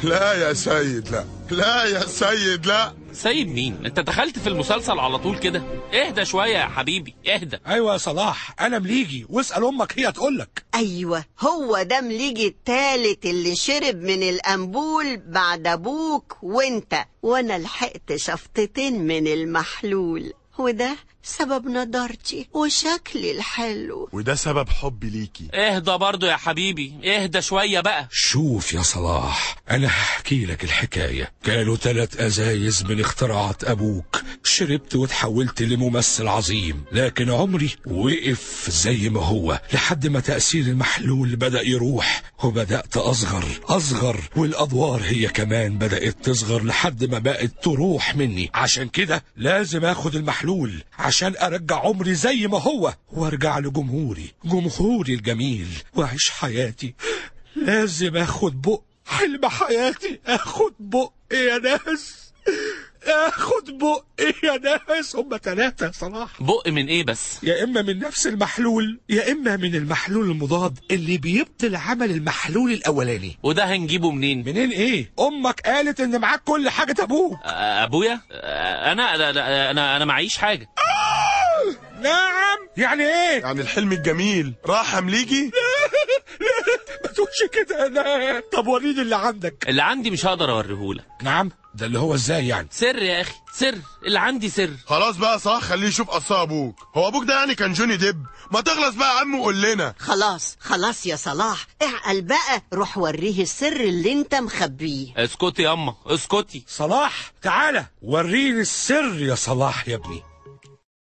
لا يا سيد لا لا يا سيد لا سيد مين انت دخلت في المسلسل على طول كده اهدى شويه يا حبيبي اهدى ايوه يا صلاح انا مليجي واسال امك هي تقولك ايوه هو ده مليجي التالت اللي شرب من الانبول بعد ابوك وانت وانا لحقت شفطتين من المحلول وده سبب نضارتي وشكلي الحلو وده سبب حبي ليكي اهدى برضو يا حبيبي اهدى شويه بقى شوف يا صلاح انا هحكي لك الحكاية كانوا ثلاث ازايز من اختراعات ابوك شربت وتحولت لممثل عظيم لكن عمري وقف زي ما هو لحد ما تأثير المحلول بدأ يروح وبدأت أصغر أصغر والأدوار هي كمان بدأت تصغر لحد ما بقت تروح مني عشان كده لازم أخد المحلول عشان أرجع عمري زي ما هو وأرجع لجمهوري جمهوري الجميل وأعيش حياتي لازم أخد بق حلم حياتي أخد بق يا ناس اخد بق يا ناس هم ثلاثة يا صلاح بق من ايه بس يا اما من نفس المحلول يا اما من المحلول المضاد اللي بيبطل عمل المحلول الاولاني وده هنجيبه منين منين ايه امك قالت ان معاك كل حاجة ابوك آه، ابويا آه، انا لا- لا، انا انا معيش حاجه نعم يعني ايه يعني الحلم الجميل راح مليجي ما تقولش كده انا طب وريني اللي عندك اللي عندي مش هقدر اوريهولك نعم ده اللي هو ازاي يعني سر يا اخي سر اللي عندي سر خلاص بقى صح خليه يشوف قصة ابوك هو ابوك ده يعني كان جوني ديب ما تخلص بقى يا عم وقول لنا خلاص خلاص يا صلاح اعقل بقى روح وريه السر اللي انت مخبيه اسكتي ياما اسكتي صلاح تعالى وريني السر يا صلاح يا ابني